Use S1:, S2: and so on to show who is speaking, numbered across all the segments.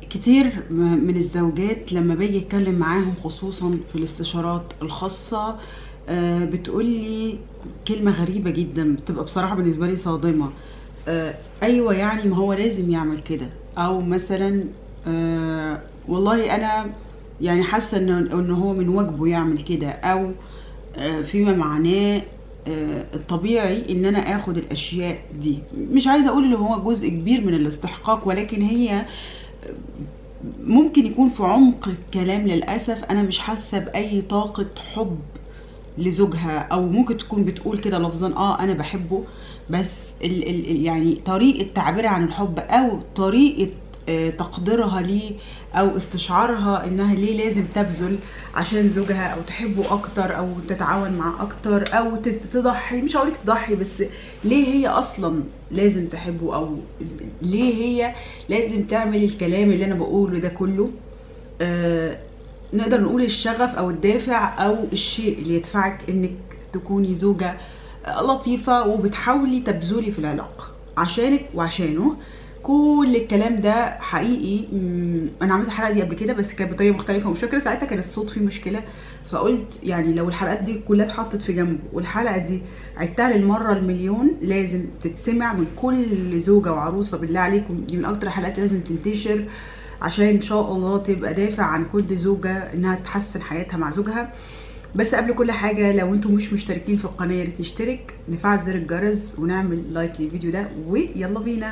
S1: كتير م- من الزوجات لما باجي اتكلم معاهم خصوصا في الاستشارات الخاصة آه، بتقولي كلمة غريبة جدا بتبقى بصراحة بالنسبة لي صادمة آه، ايوه يعني ما هو لازم يعمل كده او مثلا آه، والله انا يعني حاسة ان ان هو من واجبه يعمل كده او آه، فيما معناه آه، الطبيعي ان انا اخد الاشياء دي مش عايزه اقول ان هو جزء كبير من الاستحقاق ولكن هي ممكن يكون في عمق الكلام للاسف انا مش حاسه باي طاقه حب لزوجها او ممكن تكون بتقول كده لفظا اه انا بحبه بس ال ال يعني طريقه تعبيرها عن الحب او طريقه آه، تقديرها ليه او استشعارها انها ليه لازم تبذل عشان زوجها او تحبه اكتر او تتعاون معاه اكتر او تت- تضحي مش هقولك تضحي بس ليه هي اصلا لازم تحبه او إز- ليه هي لازم تعمل الكلام اللي انا بقوله ده كله آه نقدر نقول الشغف او الدافع او الشيء اللي يدفعك انك تكوني زوجة آه، لطيفة وبتحاولي تبذلي في العلاقة عشانك وعشانه كل الكلام ده حقيقي مم، انا عملت الحلقه دي قبل كده بس كانت بطريقه مختلفه ومش فاكره ساعتها كان الصوت فيه مشكله فقلت يعني لو الحلقات دي كلها اتحطت في جنب والحلقه دي عدتها للمره المليون لازم تتسمع من كل زوجه وعروسه بالله عليكم دي من اكتر الحلقات اللي لازم تنتشر عشان ان شاء الله تبقى دافع عن كل زوجه انها تحسن حياتها مع زوجها بس قبل كل حاجه لو انتم مش مشتركين في القناه يا ريت نشترك نفعل زر الجرس ونعمل لايك للفيديو ده ويلا بينا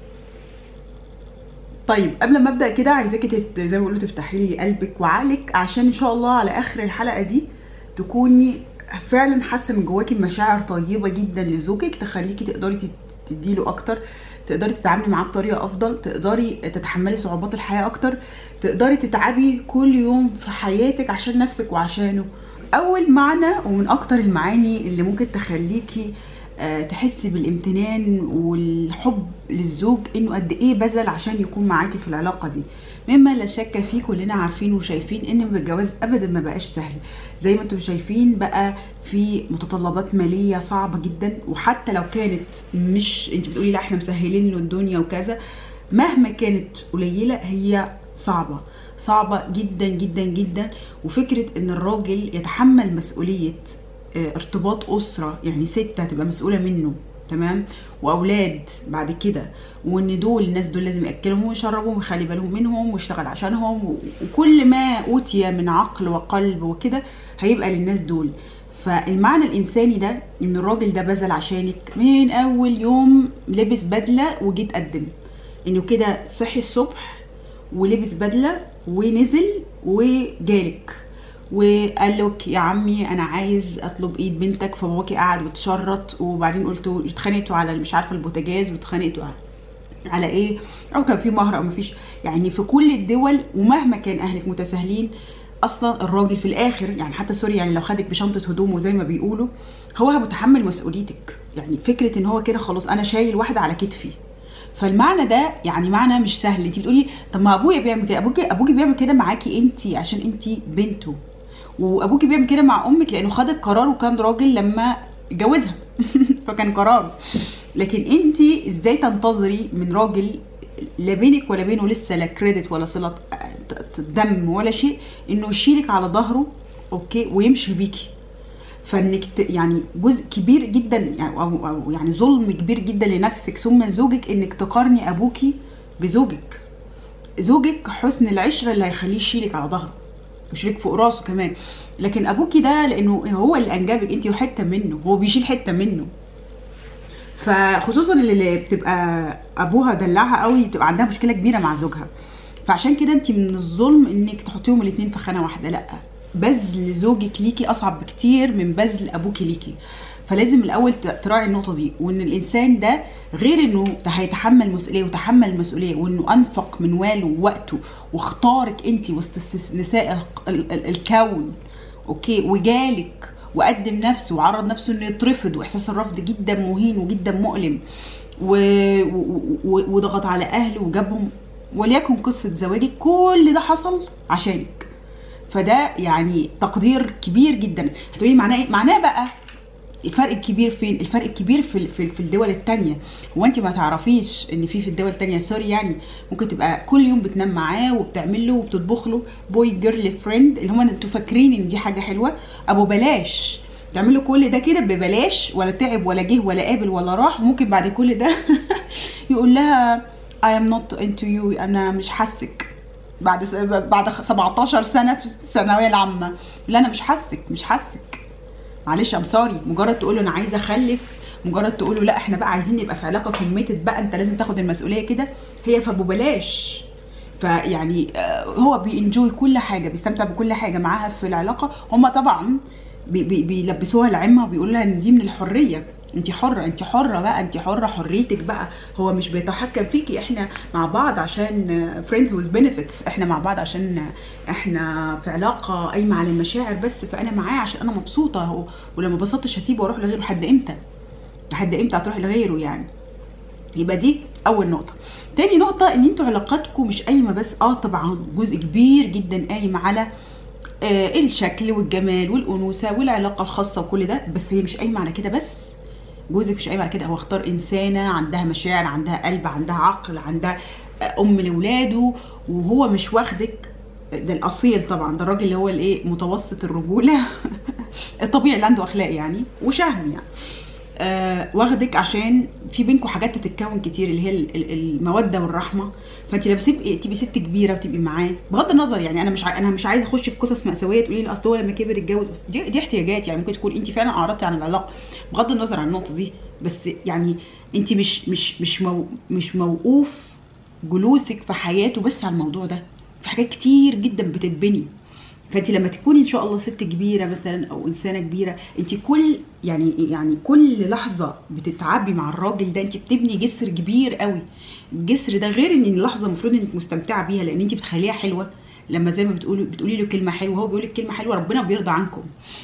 S1: طيب قبل ما ابدا كده عايزاكي تفت... زي ما بيقولوا تفتحي لي قلبك وعقلك عشان ان شاء الله على اخر الحلقه دي تكوني فعلا حاسه من جواكي مشاعر طيبه جدا لزوجك تخليكي تقدري تت- تديله اكتر تقدري تتعاملي معاه بطريقه افضل تقدري تتحملي صعوبات الحياه اكتر تقدري تتعبي كل يوم في حياتك عشان نفسك وعشانه اول معنى ومن اكتر المعاني اللي ممكن تخليكي آه، تحسي بالامتنان والحب للزوج انه قد ايه بذل عشان يكون معاكي في العلاقه دي مما لا شك فيه كلنا عارفين وشايفين ان الجواز ابدا ما بقاش سهل زي ما انتم شايفين بقى في متطلبات ماليه صعبه جدا وحتى لو كانت مش انت بتقولي لا احنا مسهلين له الدنيا وكذا مهما كانت قليله هي صعبه صعبه جدا جدا جدا وفكره ان الراجل يتحمل مسؤوليه آه، ارتباط اسره يعني ست هتبقى مسؤوله منه تمام واولاد بعد كده وان دول الناس دول لازم ياكلهم ويشربهم ويخلي بالهم منهم ويشتغل عشانهم و- وكل ما اوتي من عقل وقلب وكده هيبقى للناس دول فالمعنى الانساني ده ان الراجل ده بذل عشانك من اول يوم لبس بدله وجيت قدم انه كده صحي الصبح ولبس بدله ونزل وجالك وقال لك يا عمي انا عايز اطلب ايد بنتك فباباكي قعد واتشرط وبعدين قلتوا اتخانقتوا على مش عارفه البوتاجاز واتخانقتوا على على ايه او كان في مهر او مفيش يعني في كل الدول ومهما كان اهلك متساهلين اصلا الراجل في الاخر يعني حتى سوري يعني لو خدك بشنطه هدومه زي ما بيقولوا هو متحمل مسؤوليتك يعني فكره ان هو كده خلاص انا شايل واحده على كتفي فالمعنى ده يعني معنى مش سهل انت بتقولي طب ما ابويا بيعمل كده ابوكي ابوكي بيعمل كده معاكي انت عشان انت بنته وابوكي بيعمل كده مع امك لانه خد القرار وكان راجل لما اتجوزها فكان قرار لكن انت ازاي تنتظري من راجل لا بينك ولا بينه لسه لا كريدت ولا صله دم ولا شيء انه يشيلك على ظهره اوكي ويمشي بيكي فانك ت... يعني جزء كبير جدا يعني أو... أو يعني ظلم كبير جدا لنفسك ثم لزوجك انك تقارني ابوكي بزوجك زوجك حسن العشره اللي هيخليه يشيلك على ظهره ويشيلك فوق راسه كمان لكن ابوكي ده لانه هو اللي انجبك انت حته منه هو بيشيل حته منه فخصوصا اللي بتبقى ابوها دلعها قوي بتبقى عندها مشكله كبيره مع زوجها فعشان كده انت من الظلم انك تحطيهم الاثنين في خانه واحده لا بذل زوجك ليكي اصعب بكتير من بذل ابوكي ليكي فلازم الاول تراعي النقطه دي وان الانسان ده غير انه ده هيتحمل مسؤوليه وتحمل المسؤوليه وانه انفق من واله ووقته واختارك انت وسط نساء ال- ال- الكون اوكي وجالك وقدم نفسه وعرض نفسه انه يترفض واحساس الرفض جدا مهين وجدا مؤلم و... و... و... وضغط على اهله وجابهم وليكن قصه زواجك كل ده حصل عشانك فده يعني تقدير كبير جدا هتقولي معناه ايه معناه بقى الفرق الكبير فين الفرق الكبير في في, في الدول التانية هو انت ما تعرفيش ان في في الدول التانية سوري يعني ممكن تبقى كل يوم بتنام معاه وبتعمل له وبتطبخ له بوي جيرل فريند اللي هم انتوا فاكرين ان دي حاجه حلوه ابو بلاش تعملوا كل ده كده ببلاش ولا تعب ولا جه ولا قابل ولا راح وممكن بعد كل ده يقول لها I am not into you انا مش حاسك بعد س- بعد 17 سنه في الثانويه العامه لا انا مش حاسك مش حاسك معلش ام سوري مجرد تقول له انا عايزه اخلف مجرد تقول له لا احنا بقى عايزين نبقى في علاقه كوميتد بقى انت لازم تاخد المسؤوليه كده هي فببلاش فيعني آه، هو بينجوي كل حاجه بيستمتع بكل حاجه معاها في العلاقه هما طبعا بي- بي- بيلبسوها العمه وبيقولوا لها ان دي من الحريه انت حره انت حره بقى انت حره حريتك بقى هو مش بيتحكم فيكي احنا مع بعض عشان فريندز ويز بنفيتس احنا مع بعض عشان احنا في علاقه قايمه على المشاعر بس فانا معاه عشان انا مبسوطه هو- ولما بسطتش هسيبه واروح لغيره لحد امتى لحد امتى هتروح لغيره يعني يبقى دي اول نقطه تاني نقطه ان انتوا علاقاتكم مش قايمه بس اه طبعا جزء كبير جدا قايم على آه الشكل والجمال والانوثه والعلاقه الخاصه وكل ده بس هي مش قايمه على كده بس جوزك مش قايم على كده هو اختار انسانه عندها مشاعر عندها قلب عندها عقل عندها آه، ام لاولاده وهو مش واخدك ده الاصيل طبعا ده الراجل اللي هو الايه متوسط الرجوله الطبيعي اللي عنده اخلاق يعني وشهم يعني آه واخدك عشان في بينكم حاجات تتكون كتير اللي هي ال- ال- الموده والرحمه فانت لما تبقي تبقي ست كبيره وتبقي معاه بغض النظر يعني انا مش ع... انا مش عايزه اخش في قصص مأساويه تقولي لي اصل هو لما كبر اتجوز دي, دي احتياجات يعني ممكن تكون انت فعلا اعرضتي عن العلاقه بغض النظر عن النقطه دي بس يعني انت مش مش مش مو... مش موقوف جلوسك في حياته بس على الموضوع ده في حاجات كتير جدا بتتبني فانت لما تكوني ان شاء الله ست كبيره مثلا او انسانه كبيره انت كل يعني يعني كل لحظه بتتعبي مع الراجل ده انت بتبني جسر كبير قوي الجسر ده غير ان اللحظه المفروض انك مستمتعه بيها لان انت بتخليها حلوه لما زي ما بتقولي بتقولي له كلمه حلوه هو بيقول لك كلمه حلوه ربنا بيرضى عنكم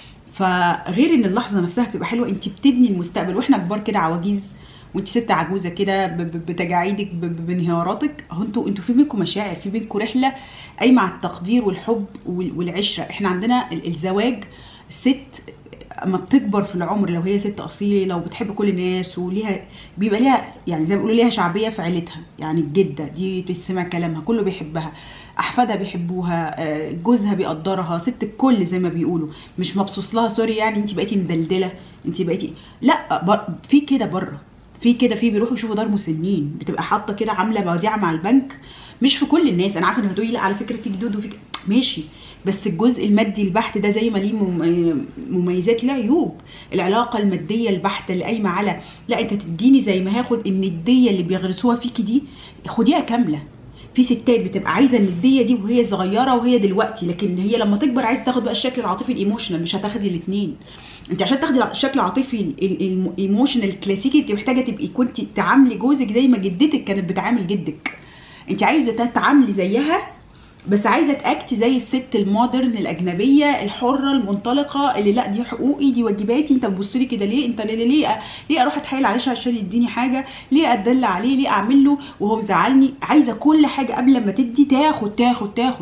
S1: فغير ان اللحظه نفسها بتبقى حلوه انت بتبني المستقبل واحنا كبار كده عواجيز وانت ست عجوزه كده ب- ب- بتجاعيدك ب- ب- بانهياراتك اهو انتوا انتوا في بينكم مشاعر في بينكم رحله قايمه على التقدير والحب وال- والعشره احنا عندنا ال- الزواج الست اما بتكبر في العمر لو هي ست اصيله وبتحب كل الناس وليها بيبقى ليها يعني زي ما بيقولوا ليها شعبيه في عيلتها يعني الجده دي بتسمع كلامها كله بيحبها احفادها بيحبوها آه، جوزها بيقدرها ست الكل زي ما بيقولوا مش مبسوط لها سوري يعني انت بقيتي مدلدله انت بقيتي لا بر... في كده بره في كده في بيروحوا يشوفوا دار مسنين بتبقى حاطه كده عامله وديعه مع البنك مش في كل الناس انا عارفه ان هتقولي لا على فكره في جدود وفي ك- ماشي بس الجزء المادي البحت ده زي ما ليه مم- مميزات له عيوب العلاقه الماديه البحته اللي قايمه على لا انت تديني زي ما هاخد النديه اللي بيغرسوها فيكي دي خديها كامله في ستات بتبقى عايزه النديه دي وهي صغيره وهي دلوقتي لكن هي لما تكبر عايزه تاخد بقى الشكل العاطفي الايموشنال مش هتاخدي الاثنين انت عشان تاخدي الشكل العاطفي الايموشنال الكلاسيكي انت محتاجه تبقي كنت تعاملي جوزك زي ما جدتك كانت بتعامل جدك انت عايزه تتعاملي زيها بس عايزه تاكتي زي الست المودرن الاجنبيه الحره المنطلقه اللي لا دي حقوقي دي واجباتي انت بتبص لي كده ليه انت ليه ليه ليه, ليه اروح اتحايل عليه عشان يديني حاجه ليه اتدلع عليه ليه اعمل له وهو مزعلني عايزه كل حاجه قبل ما تدي تاخد تاخد تاخد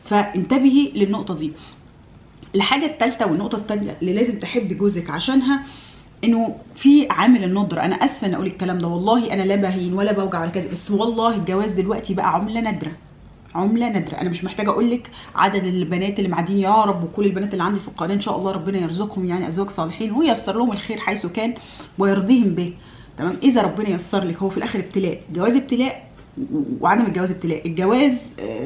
S1: فانتبهي للنقطه دي الحاجه الثالثه والنقطه الثانيه اللي لازم تحبي جوزك عشانها انه في عامل الندره انا اسفه ان اقول الكلام ده والله انا لا بهين ولا بوجع ولا كذا بس والله الجواز دلوقتي بقى عمله نادره عمله نادره انا مش محتاجه اقول لك عدد البنات اللي معدين يا رب وكل البنات اللي عندي في القناه ان شاء الله ربنا يرزقهم يعني ازواج صالحين وييسر لهم الخير حيث كان ويرضيهم به تمام اذا ربنا ييسر لك هو في الاخر ابتلاء جواز ابتلاء وعدم الجواز ابتلاء الجواز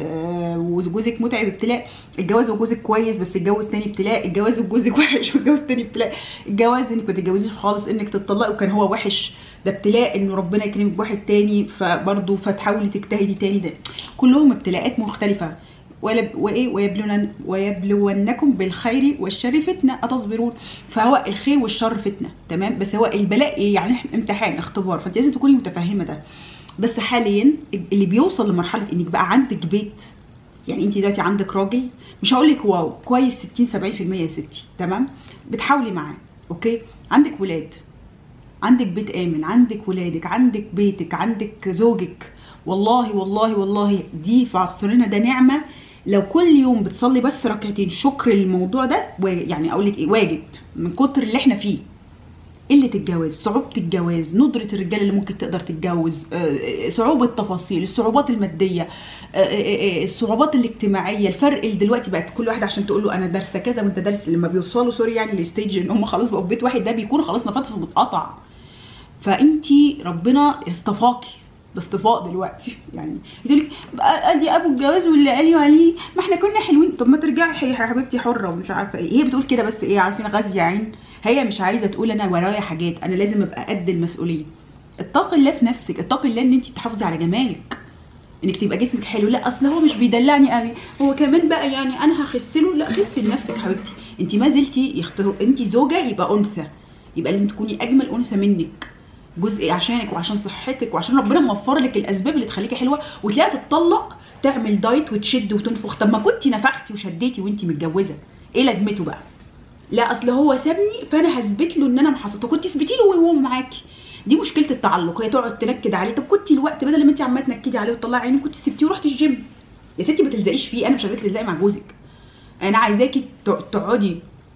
S1: آه وجوزك متعب ابتلاء الجواز وجوزك كويس بس الجواز تاني ابتلاء الجواز وجوزك وحش والجواز تاني ابتلاء الجواز انك ما تتجوزيش خالص انك تطلقي وكان هو وحش ده ابتلاء انه ربنا يكرمك بواحد تاني فبرضه فتحاولي تجتهدي تاني ده كلهم ابتلاءات مختلفه ولا وايه ويبلون ويبلونكم بالخير والشر فتنه اتصبرون فهو الخير والشر فتنه تمام بس هو البلاء ايه يعني امتحان اختبار فانت لازم تكوني متفهمه ده بس حاليا اللي بيوصل لمرحله انك بقى عندك بيت يعني انت دلوقتي عندك راجل مش هقول لك واو كويس 60 70% يا ستي تمام بتحاولي معاه اوكي عندك ولاد عندك بيت امن عندك ولادك عندك بيتك عندك زوجك والله والله والله دي في عصرنا ده نعمه لو كل يوم بتصلي بس ركعتين شكر للموضوع ده يعني اقول لك ايه واجب من كتر اللي احنا فيه قله الجواز صعوبه الجواز ندره الرجاله اللي ممكن تقدر تتجوز آه، صعوبه التفاصيل الصعوبات الماديه آه، آه، آه، الصعوبات الاجتماعيه الفرق اللي دلوقتي بقت كل واحد عشان تقول له انا دارسه كذا وانت دارس لما بيوصلوا سوري يعني لستيج ان هم خلاص بقوا في بيت واحد ده بيكون خلاص نفسهم اتقطع فانتي ربنا اصطفاكي ده اصطفاء دلوقتي يعني يقول لك ادي ابو الجواز واللي قالوا عليه ما احنا كنا حلوين طب ما ترجعي يا حبيبتي حره ومش عارفه ايه هي بتقول كده بس ايه عارفين غازيه عين هي مش عايزه تقول انا ورايا حاجات انا لازم ابقى قد المسؤوليه اتقي الله في نفسك اتقي الله ان انت تحافظي على جمالك انك تبقى جسمك حلو لا اصل هو مش بيدلعني قوي هو كمان بقى يعني انا هخسله لا خسي لنفسك حبيبتي انت ما زلتي يختاروا انت زوجه يبقى انثى يبقى لازم تكوني اجمل انثى منك جزء عشانك وعشان صحتك وعشان ربنا موفر لك الاسباب اللي تخليكي حلوه وتلاقيها تتطلق تعمل دايت وتشد وتنفخ طب ما كنتي نفختي وشديتي وانت متجوزه ايه لازمته بقى لا اصل هو سابني فانا هثبت له ان انا ما حصلت كنت اثبتي له وهو معاكي دي مشكله التعلق هي تقعد تنكد عليه طب كنتي الوقت بدل ما انت عماله تنكدي عليه وتطلعي عيني كنت سبتيه ورحتي الجيم يا ستي ما تلزقيش فيه انا مش عايزاكي تلزقي مع جوزك انا عايزاكي تق- تقعدي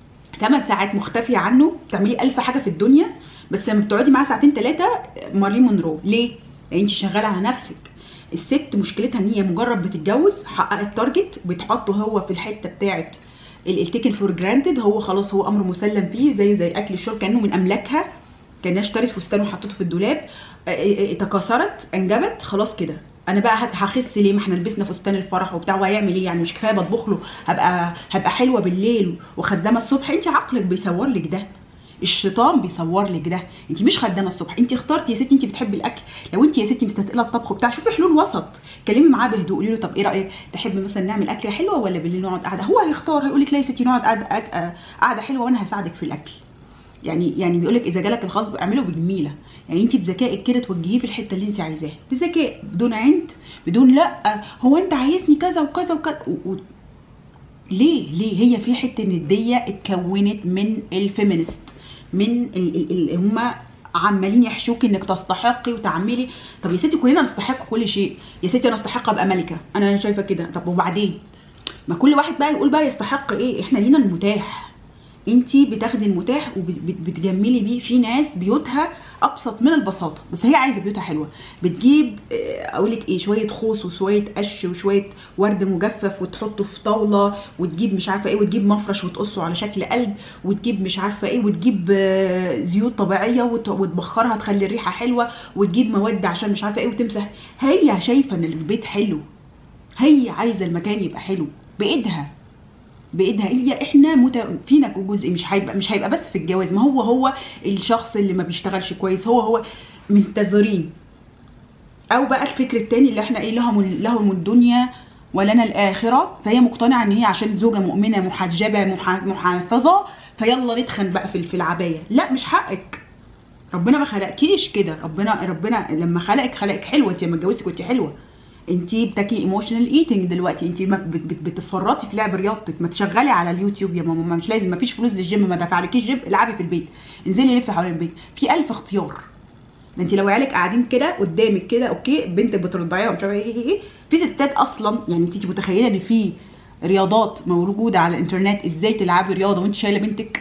S1: 8 ساعات مختفيه عنه تعملي ألف حاجه في الدنيا بس لما بتقعدي معاه ساعتين ثلاثه مارلين مونرو ليه؟ لان انت شغاله على نفسك الست مشكلتها ان هي مجرد بتتجوز حققت تارجت بتحطه هو في الحته بتاعت التيكن فور جرانتد هو خلاص هو امر مسلم فيه زيه زي الاكل الشرب كانه من املاكها كانها اشترت فستان وحطته في الدولاب اه، اه، اه، تكاثرت انجبت خلاص كده انا بقى هت- هخس ليه ما احنا لبسنا فستان الفرح وبتاع وهيعمل ايه يعني مش كفايه بطبخ له هبقى هبقى حلوه بالليل وخدامه الصبح انت عقلك بيصور لك ده الشيطان بيصور لك ده انت مش خدامه الصبح انت اخترتي يا ستي انت بتحبي الاكل لو انت يا ستي مستثقله الطبخ بتاع شوفي حلول وسط كلمي معاه بهدوء قولي له طب ايه رايك تحب مثلا نعمل اكله حلوه ولا بالليل نقعد قاعده هو هيختار هيقول لك لا يا ستي نقعد قاعده قاعدة- قاعده حلوه وانا هساعدك في الاكل يعني يعني بيقول لك اذا جالك الغصب اعمله بجميله يعني انت بذكائك كده توجهيه في الحته اللي انت عايزاها بذكاء بدون عند بدون لا هو انت عايزني كذا وكذا وكذا و... و... ليه ليه هي في حته نديه اتكونت من الفيمينست من ال... ال... ال... هم عمالين يحشوكي انك تستحقي وتعملي طب يا ستي كلنا نستحق كل شيء يا ستي انا استحق ابقى ملكه انا شايفه كده طب وبعدين ما كل واحد بقى يقول بقى يستحق ايه احنا لينا المتاح انتي بتاخدي المتاح وبتجملي بيه في ناس بيوتها ابسط من البساطه بس هي عايزه بيوتها حلوه بتجيب اقول لك ايه شويه خوص وشويه قش وشويه ورد مجفف وتحطه في طاوله وتجيب مش عارفه ايه وتجيب مفرش وتقصه على شكل قلب وتجيب مش عارفه ايه وتجيب آه، زيوت طبيعيه وت- وتبخرها تخلي الريحه حلوه وتجيب مواد عشان مش عارفه ايه وتمسح هي شايفه ان البيت حلو هي عايزه المكان يبقى حلو بايدها بايدها هي احنا مت... فينا جزء مش هيبقى مش هيبقى بس في الجواز ما هو هو الشخص اللي ما بيشتغلش كويس هو هو منتظرين او بقى الفكر التاني اللي احنا ايه لهم لهم الدنيا ولنا الاخره فهي مقتنعه ان هي عشان زوجه مؤمنه محجبه محا- محافظه فيلا نتخن بقى في في العبايه لا مش حقك ربنا ما خلقكيش كده ربنا ربنا لما خلقك خلقك حلوه انت لما اتجوزتي كنت حلوه انت بتاكلي ايموشنال ايتنج دلوقتي انت ما بت- بت- بتفرطي في لعب رياضتك ما تشغلي على اليوتيوب يا ماما ما مش لازم ما فيش فلوس للجيم ما دفعلكيش جيم العبي في البيت انزلي لفي حوالين البيت في ألف اختيار ده انت لو عيالك قاعدين كده قدامك كده اوكي بنتك بترضعيها ومش عارفه ايه ايه ايه في ستات اصلا يعني انت متخيله ان في رياضات موجوده على الانترنت ازاي تلعبي رياضه وانت شايله بنتك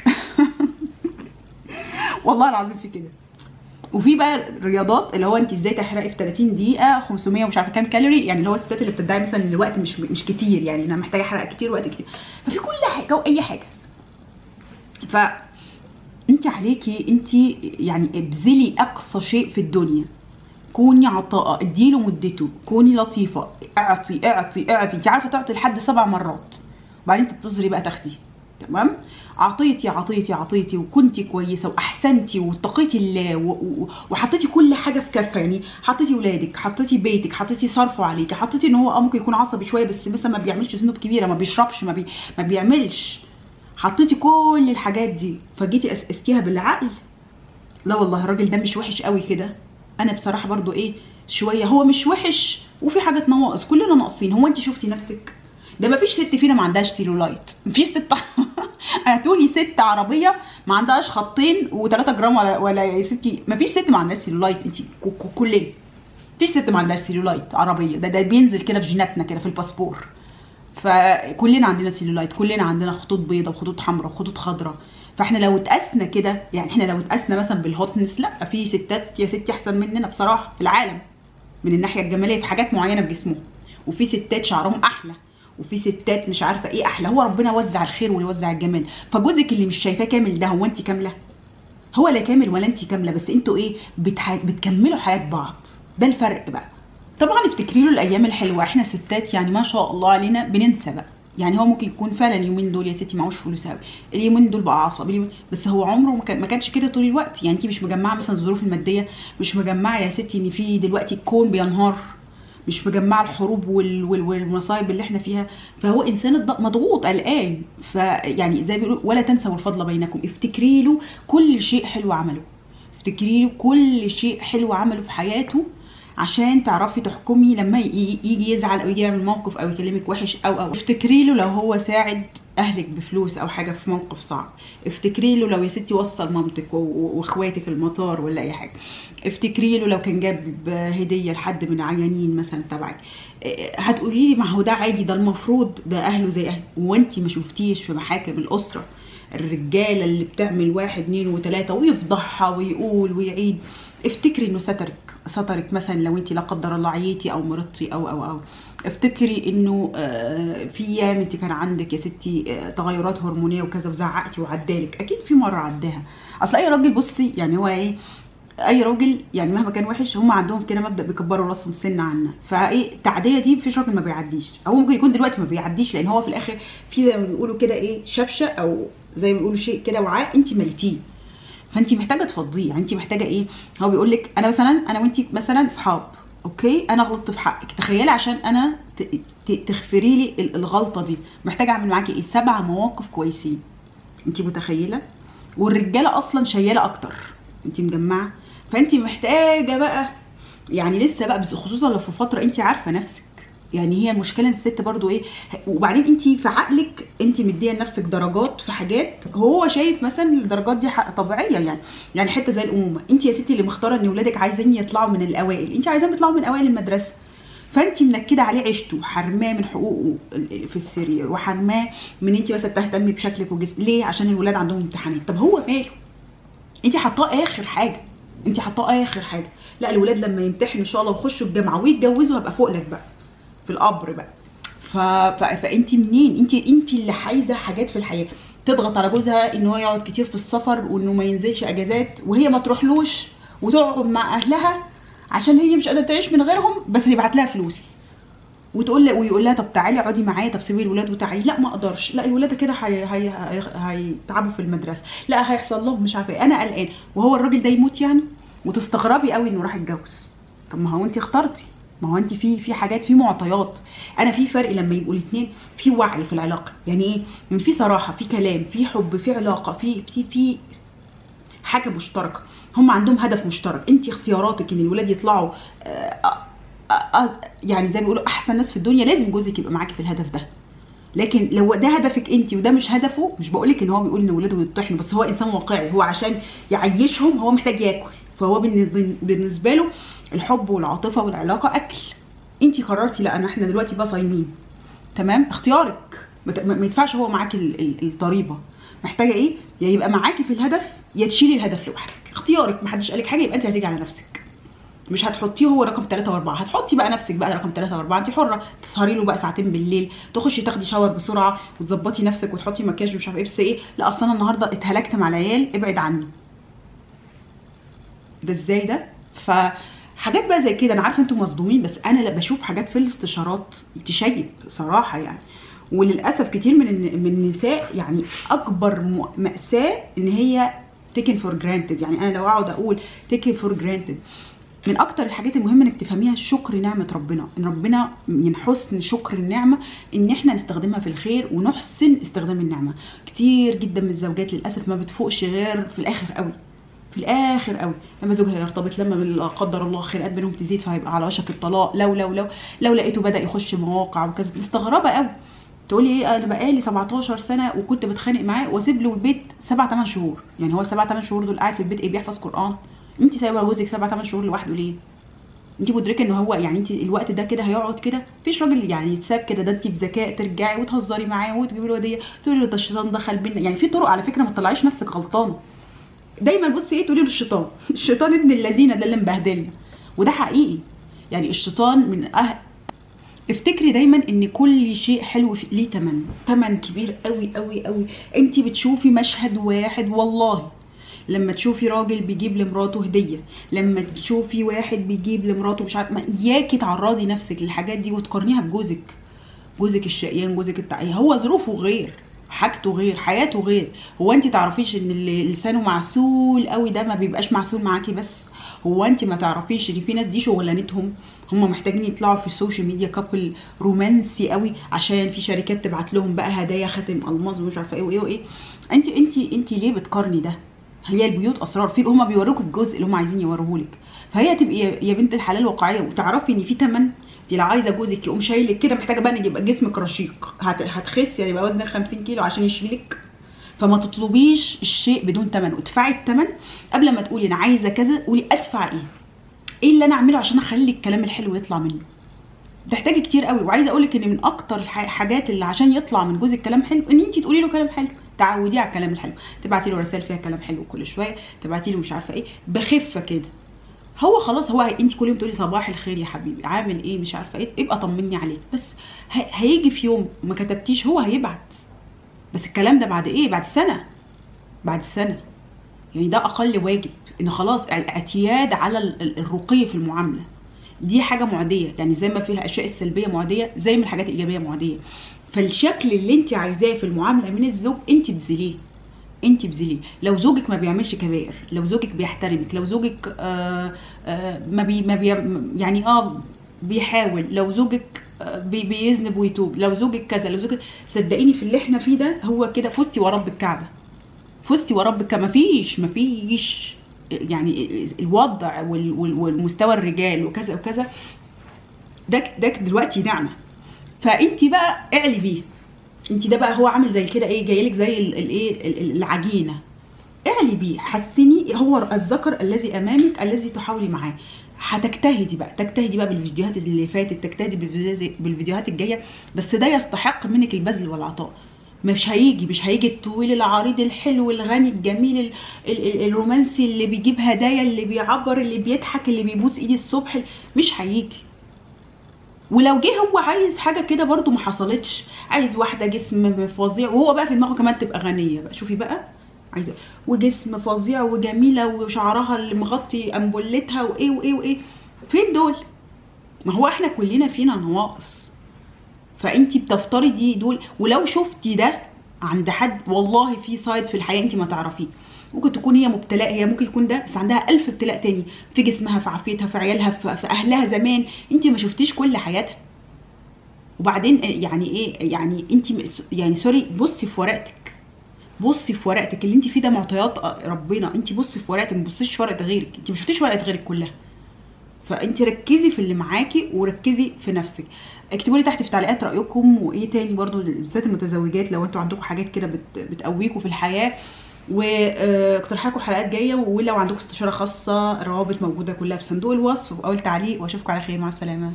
S1: والله العظيم في كده وفي بقى رياضات اللي هو انت ازاي تحرقي في 30 دقيقه 500 ومش عارفه كام كالوري يعني اللي هو الستات اللي بتدعي مثلا ان الوقت مش مش كتير يعني انا محتاجه احرق كتير وقت كتير ففي كل حاجه واي حاجه ف انت عليكي انت يعني ابذلي اقصى شيء في الدنيا كوني عطاء اديله مدته كوني لطيفه اعطي اعطي اعطي انت عارفه تعطي لحد سبع مرات وبعدين تتصلي بقى تاخدي تمام عطيتي عطيتي عطيتي وكنتي كويسه واحسنتي واتقيتي الله و- و- وحطيتي كل حاجه في كفه يعني حطيتي ولادك حطيتي بيتك حطيتي صرفه عليكي حطيتي ان هو اه ممكن يكون عصبي شويه بس مثلا ما بيعملش ذنوب كبيره ما بيشربش ما, بي ما بيعملش حطيتي كل الحاجات دي فجيتي اسستيها بالعقل لا والله الراجل ده مش وحش قوي كده انا بصراحه برضو ايه شويه هو مش وحش وفي حاجات نواقص كلنا ناقصين هو انت شفتي نفسك ده مفيش ست فينا ما عندهاش سيلولايت مفيش ست هاتولي ست عربيه ما عندهاش خطين و3 جرام ولا ولا يا ستي مفيش ست ما عندهاش سيلولايت انت ك- ك- كلنا مفيش ست ما عندهاش سيلولايت عربيه ده ده بينزل كده في جيناتنا كده في الباسبور فكلنا عندنا سيلولايت كلنا عندنا خطوط بيضاء وخطوط حمراء وخطوط خضراء فاحنا لو اتقسنا كده يعني احنا لو اتقسنا مثلا بالهوتنس لا في ستات يا ستي احسن مننا بصراحه في العالم من الناحيه الجماليه في حاجات معينه في جسمهم وفي ستات شعرهم احلى وفي ستات مش عارفه ايه احلى هو ربنا وزع الخير ويوزع الجمال فجوزك اللي مش شايفاه كامل ده هو انت كامله هو لا كامل ولا انت كامله بس انتوا ايه بتح... بتكملوا حياه بعض ده الفرق بقى طبعا افتكري له الايام الحلوه احنا ستات يعني ما شاء الله علينا بننسى بقى يعني هو ممكن يكون فعلا اليومين دول يا ستي معهوش فلوس قوي اليومين دول بقى عصبي اليومين- بس هو عمره ما كان- ما كانش كده طول الوقت يعني انت مش مجمعه مثلا الظروف الماديه مش مجمعه يا ستي ان في دلوقتي الكون بينهار مش مجمعه الحروب وال- وال- والمصايب اللي احنا فيها فهو انسان الض- مضغوط قلقان فيعني زي ما بيقولوا ولا تنسوا الفضل بينكم افتكري له كل شيء حلو عمله افتكري له كل شيء حلو عمله في حياته عشان تعرفي تحكمي لما ي- يجي يزعل او يجي يعمل موقف او يكلمك وحش او او افتكري له لو هو ساعد اهلك بفلوس او حاجه في موقف صعب افتكري له لو يا ستي وصل مامتك و- و- واخواتك المطار ولا اي حاجه افتكري له لو كان جاب هديه لحد من عيانين مثلا تبعك إيه، هتقولي لي ما هو ده عادي ده المفروض ده اهله زي اهله وانت ما شفتيش في محاكم الاسره الرجاله اللي بتعمل واحد اتنين وتلاته ويفضحها ويقول ويعيد افتكري انه سترك سترك مثلا لو انت لا قدر الله عيتي او مرضتي او او او افتكري انه آه، في ايام انت كان عندك يا ستي آه، تغيرات هرمونيه وكذا وزعقتي وعدالك اكيد في مره عداها اصل اي راجل بصي يعني هو ايه اي راجل يعني مهما كان وحش هم عندهم كده مبدا بيكبروا راسهم سن عنا فايه التعديه دي مفيش راجل ما بيعديش هو ممكن يكون دلوقتي ما بيعديش لان هو في الاخر في زي ما بيقولوا كده ايه شفشه او زي ما بيقولوا شيء كده وعاء انت مليتيه فانت محتاجه تفضيه يعني انت محتاجه ايه هو بيقول لك انا مثلا انا وانت مثلا اصحاب اوكي انا غلطت في حقك تخيلي عشان انا ت- ت- تغفري لي ال- الغلطه دي محتاجه اعمل معاكي ايه سبع مواقف كويسين انت متخيله والرجاله اصلا شياله اكتر انت مجمعه فانت محتاجه بقى يعني لسه بقى بس خصوصا لو في فتره انت عارفه نفسك يعني هي المشكله ان الست برضو ايه وبعدين انت في عقلك انت مديه لنفسك درجات في حاجات هو شايف مثلا الدرجات دي حق طبيعيه يعني يعني حته زي الامومه انت يا ستي اللي مختاره ان ولادك عايزين يطلعوا من الاوائل انت عايزاهم يطلعوا من اوائل المدرسه فانت منكده عليه عيشته وحرماه من حقوقه في السرير وحرماه من انت مثلا تهتمي بشكلك وجسمك ليه عشان الولاد عندهم امتحانات طب هو ماله انت حاطاه اخر حاجه انت حاطاه اخر حاجه لا الولاد لما يمتحنوا ان شاء الله ويخشوا الجامعه ويتجوزوا هبقى فوق لك بقى في القبر بقى ف... ف... فانت منين انت انت اللي عايزه حاجات في الحياه تضغط على جوزها ان هو يقعد كتير في السفر وانه ما ينزلش اجازات وهي ما تروحلوش وتقعد مع اهلها عشان هي مش قادره تعيش من غيرهم بس يبعت لها فلوس وتقول لها ويقول لها طب تعالي اقعدي معايا طب سيبي الولاد وتعالي لا ما اقدرش لا الولاد كده هي- هي- هي- هيتعبوا في المدرسه لا هيحصل لهم مش عارفه ايه انا قلقان وهو الراجل ده يموت يعني وتستغربي قوي انه راح يتجوز طب ما هو انت اخترتي ما هو انت في في حاجات في معطيات انا في فرق لما يبقوا الاثنين في وعي في العلاقه يعني ايه يعني في صراحه في كلام في حب في علاقه في في في حاجه مشتركه هم عندهم هدف مشترك انت اختياراتك ان الولاد يطلعوا آه، آه، آه، يعني زي ما بيقولوا احسن ناس في الدنيا لازم جوزك يبقى معاكي في الهدف ده لكن لو ده هدفك انت وده مش هدفه مش بقولك ان هو بيقول ان ولاده يطحنوا بس هو انسان واقعي هو عشان يعيشهم هو محتاج ياكل فهو بالن- بالنسبه له الحب والعاطفه والعلاقه اكل انت قررتي لا انا احنا دلوقتي بقى صايمين تمام اختيارك ما ت- ما ينفعش هو معاكي ال- ال- الضريبه محتاجه ايه يا يبقى معاكي في الهدف يا تشيلي الهدف لوحدك اختيارك محدش قالك حاجه يبقى انت هتيجي على نفسك مش هتحطيه هو رقم 3 و4 هتحطي بقى نفسك بقى رقم 3 و4 انت حره تسهري له بقى ساعتين بالليل تخشي تاخدي شاور بسرعه وتظبطي نفسك وتحطي مكياج ومش عارفه ايه بس ايه لا اصل انا النهارده اتهلكت مع العيال ابعد عني ده ازاي ده ف حاجات بقى زي كده انا عارفه انتوا مصدومين بس انا لا بشوف حاجات في الاستشارات تشيب صراحه يعني وللاسف كتير من الن- من النساء يعني اكبر م- ماساه ان هي taken for granted يعني انا لو اقعد اقول taken for granted من اكتر الحاجات المهمه انك تفهميها شكر نعمه ربنا ان ربنا من حسن شكر النعمه ان احنا نستخدمها في الخير ونحسن استخدام النعمه كتير جدا من الزوجات للاسف ما بتفوقش غير في الاخر قوي في الاخر قوي لما زوجها يرتبط لما لا قدر الله خناقات بينهم تزيد فهيبقى على وشك الطلاق لو لو لو لو لقيته بدا يخش مواقع وكذا مستغربه قوي تقولي ايه انا بقالي 17 سنه وكنت بتخانق معاه واسيب له البيت 7 8 شهور يعني هو 7 8 شهور دول قاعد في البيت ايه بيحفظ قران انت سايبه جوزك 7 8 شهور لوحده ليه انت مدركه ان هو يعني انت الوقت ده كده هيقعد كده مفيش راجل يعني يتساب كده ده انت بذكاء ترجعي وتهزري معاه وتجيبي له هديه تقولي له ده الشيطان دخل بينا يعني في طرق على فكره ما تطلعيش نفسك غلطانه دايما بصي ايه تقولي له الشيطان الشيطان ابن اللذينه ده اللي مبهدلنا وده حقيقي يعني الشيطان من أه... افتكري دايما ان كل شيء حلو في... ليه تمن تمن كبير قوي قوي قوي انت بتشوفي مشهد واحد والله لما تشوفي راجل بيجيب لمراته هديه لما تشوفي واحد بيجيب لمراته مش عارف ما اياكي تعرضي نفسك للحاجات دي وتقارنيها بجوزك جوزك الشقيان جوزك التعيين هو ظروفه غير حاجته غير حياته غير هو انت تعرفيش ان اللي لسانه معسول قوي ده ما بيبقاش معسول معاكي بس هو انت ما تعرفيش ان في ناس دي شغلانتهم هم محتاجين يطلعوا في السوشيال ميديا كابل رومانسي قوي عشان في شركات تبعت لهم بقى هدايا خاتم الماظ ومش عارفه ايه وايه وايه انت انت انت ليه بتقارني ده هي البيوت اسرار في هم بيوروك الجزء اللي هم عايزين يوروهولك فهي تبقي يا بنت الحلال واقعيه وتعرفي ان في تمن دي لو عايزه جوزك يقوم شايلك كده محتاجه بقى ان يبقى جسمك رشيق هت... هتخسي يعني يبقى وزنك 50 كيلو عشان يشيلك فما تطلبيش الشيء بدون ثمن وادفعي الثمن قبل ما تقولي انا عايزه كذا قولي ادفع ايه ايه اللي انا اعمله عشان اخلي الكلام الحلو يطلع منه تحتاجي كتير قوي وعايزه اقول لك ان من اكتر الحاجات اللي عشان يطلع من جوزك كلام حلو ان انت تقولي له كلام حلو تعوديه على الكلام الحلو تبعتي له رسائل فيها كلام حلو كل شويه تبعتي له مش عارفه ايه بخفه كده هو خلاص هو انت كل يوم تقولي صباح الخير يا حبيبي عامل ايه مش عارفه ايه ابقى طمني عليك بس هيجي في يوم ما كتبتيش هو هيبعت بس الكلام ده بعد ايه بعد سنه بعد سنه يعني ده اقل واجب ان خلاص الاعتياد على الرقي في المعامله دي حاجه معديه يعني زي ما في الاشياء السلبيه معديه زي ما الحاجات الايجابيه معديه فالشكل اللي انت عايزاه في المعامله من الزوج انت بذليه انت بذليه لو زوجك ما بيعملش كبائر لو زوجك بيحترمك لو زوجك آآ آآ ما بي ما بي يعني اه بيحاول لو زوجك بي بيذنب ويتوب لو زوجك كذا لو زوجك صدقيني في اللي احنا فيه ده هو كده فزتي ورب الكعبه فزتي ورب ما فيش ما فيش يعني الوضع والمستوى الرجال وكذا وكذا ده ده دلوقتي نعمه فانت بقى اعلي بيه انت ده بقى هو عامل زي كده ايه جايلك زي الايه العجينه اعلي بيه حسني هو الذكر الذي امامك الذي تحاولي معاه هتجتهدي بقى تجتهدي بقى بالفيديوهات اللي فاتت تجتهدي بالفيديوهات الجايه بس ده يستحق منك البذل والعطاء مش هيجي مش هيجي الطويل العريض الحلو الغني الجميل ال ال ال الرومانسي اللي بيجيب هدايا اللي بيعبر اللي بيضحك اللي بيبوس ايدي الصبح مش هيجي ولو جه هو عايز حاجه كده برده ما حصلتش عايز واحده جسم فظيع وهو بقى في دماغه كمان تبقى غنيه بقى شوفي بقى عايزه وجسم فظيع وجميله وشعرها اللي مغطي امبولتها وايه وايه وايه فين دول ما هو احنا كلنا فينا نواقص فانت بتفترضي دول ولو شفتي ده عند حد والله في سايد في الحياه انت ما تعرفيه ممكن تكون هي مبتلاء هي ممكن يكون ده بس عندها ألف ابتلاء تاني في جسمها في عافيتها في عيالها في, في اهلها زمان انت ما شفتيش كل حياتها وبعدين يعني ايه يعني انت يعني سوري بصي في ورقتك بصي في ورقتك اللي انت فيه ده معطيات ربنا انت بصي في ورقتك ما تبصيش في ورقه غيرك انت ما شفتيش ورقه غيرك كلها فانت ركزي في اللي معاكي وركزي في نفسك اكتبوا لي تحت في تعليقات رايكم وايه تاني برضو بالذات المتزوجات لو انتوا عندكم حاجات كده بت بتقويكم في الحياه واقترحوا حلقات جايه ولو عندكم استشاره خاصه الروابط موجوده كلها في صندوق الوصف واول تعليق واشوفكم على خير مع السلامه